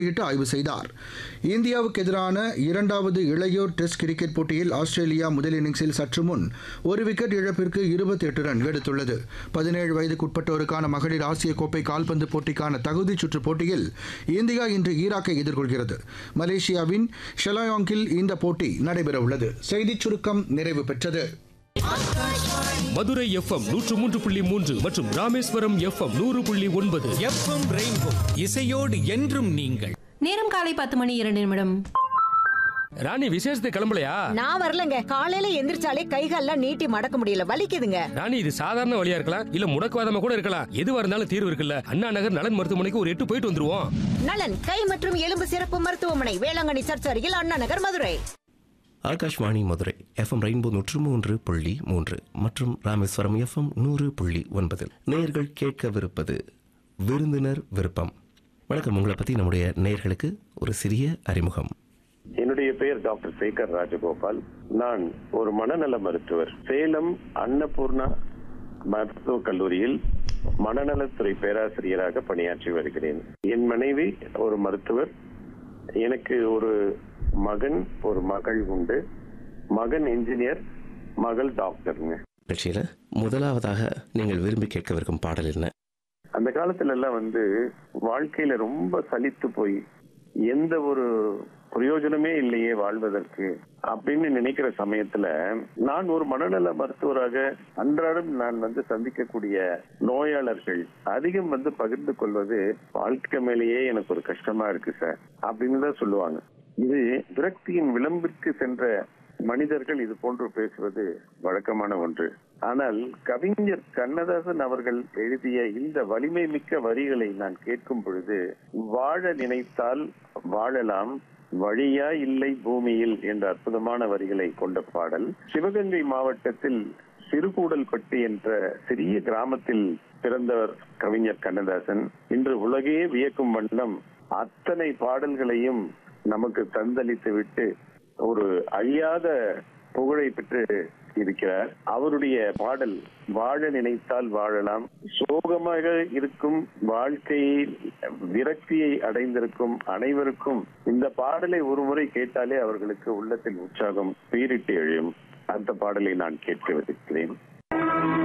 இட்டு ஆய்வு செய்தார் இந்தியாவுக்கு எதிரான இரண்டாவது இளையோர் டெஸ்ட் கிரிக்கெட் போட்டியில் ஆஸ்திரேலியா முதல் இன்னிங்ஸில் சற்று முன் ஒரு விக்கெட் இழப்பிற்கு இருபத்தி எட்டு ரன் எடுத்துள்ளது பதினேழு வயதுக்குட்பட்டோருக்கான மகளிர் ஆசிய கோப்பை கால்பந்து போட்டிக்கான தகுதிச் சுற்று போட்டியில் இந்தியா இன்று ஈராக்கை எதிர்கொள்கிறது மலேசியாவின் ஷெலாயாங்கில் இந்த போட்டி நடைபெறவுள்ளது செய்திச் சுருக்கம் நிறைவு பெற்றது மதுரை எஃப்எம் நூற்று மூன்று புள்ளி மூன்று மற்றும் ராமேஸ்வரம் எஃப்எம் நூறு புள்ளி ஒன்பது எஃப்எம் ரெயின்போ இசையோடு என்றும் நீங்கள் நேரம் காலை பத்து மணி இரண்டு நிமிடம் ராணி விசேஷத்துக்கு கிளம்பலையா நான் வரலங்க காலையில எந்திரிச்சாலே கைகால்லாம் நீட்டி மடக்க முடியல வலிக்குதுங்க ராணி இது சாதாரண வழியா இருக்கலாம் இல்ல முடக்குவாதமா கூட இருக்கலாம் எதுவா இருந்தாலும் தீர்வு இருக்குல்ல அண்ணா நகர் நலன் மருத்துவமனைக்கு ஒரு எட்டு போயிட்டு வந்துருவோம் நலன் கை மற்றும் எலும்பு சிறப்பு மருத்துவமனை வேளாங்கண்ணி சர்ச் அருகில் அண்ணா நகர் மதுரை ஆகாஷ்வாணி மதுரை எஃப்எம் ரெயின்போ நூற்று மூன்று புள்ளி மூன்று மற்றும் ராமேஸ்வரம் எஃப்எம் நூறு புள்ளி ஒன்பதில் நேயர்கள் கேட்கவிருப்பது விருந்தினர் விருப்பம் வணக்கம் உங்களை பற்றி நம்முடைய நேயர்களுக்கு ஒரு சிறிய அறிமுகம் என்னுடைய பெயர் டாக்டர் சேகர் ராஜகோபால் நான் ஒரு மனநல மருத்துவர் சேலம் அன்னபூர்ணா மருத்துவக் கல்லூரியில் மனநலத்துறை பேராசிரியராக பணியாற்றி வருகிறேன் என் மனைவி ஒரு மருத்துவர் எனக்கு ஒரு மகன் ஒரு மகள் உண்டு மகன் இன்ஜினியர் மகள் டாக்டருங்க நிகழ்ச்சியில் முதலாவதாக நீங்கள் விரும்பி கேட்கவிருக்கும் பாடல் என்ன அந்த காலத்துல எல்லாம் வந்து வாழ்க்கையில ரொம்ப சலித்து போய் எந்த ஒரு பிரயோஜனமே இல்லையே வாழ்வதற்கு அப்படின்னு நினைக்கிற சமயத்துல நான் ஒரு மனநல மருத்துவராக அன்றாடம் நான் வந்து சந்திக்கக்கூடிய நோயாளர்கள் அதிகம் வந்து பகிர்ந்து கொள்வது வாழ்க்கை மேலேயே எனக்கு ஒரு கஷ்டமா இருக்கு சார் அப்படின்னு தான் சொல்லுவாங்க இது விரக்தியின் விளம்பிற்கு சென்ற மனிதர்கள் இது போன்று பேசுவது வழக்கமான ஒன்று ஆனால் கவிஞர் கண்ணதாசன் அவர்கள் எழுதிய இந்த வலிமை மிக்க வரிகளை நான் கேட்கும் பொழுது வாழ நினைத்தால் வாழலாம் வழியா இல்லை பூமியில் என்ற அற்புதமான வரிகளை கொண்ட பாடல் சிவகங்கை மாவட்டத்தில் சிறுகூடல்பட்டி என்ற சிறிய கிராமத்தில் பிறந்தவர் கவிஞர் கண்ணதாசன் இன்று உலகே வியக்கும் வண்ணம் அத்தனை பாடல்களையும் நமக்கு தந்தளித்து விட்டு ஒரு அழியாத புகழை பெற்று இருக்கிறார் அவருடைய பாடல் வாழ நினைத்தால் வாழலாம் சோகமாக இருக்கும் வாழ்க்கையில் விரக்தியை அடைந்திருக்கும் அனைவருக்கும் இந்த பாடலை ஒரு முறை கேட்டாலே அவர்களுக்கு உள்ளத்தில் உற்சாகம் பீரிட்டு எழும் அந்த பாடலை நான் கேட்க விருக்கிறேன்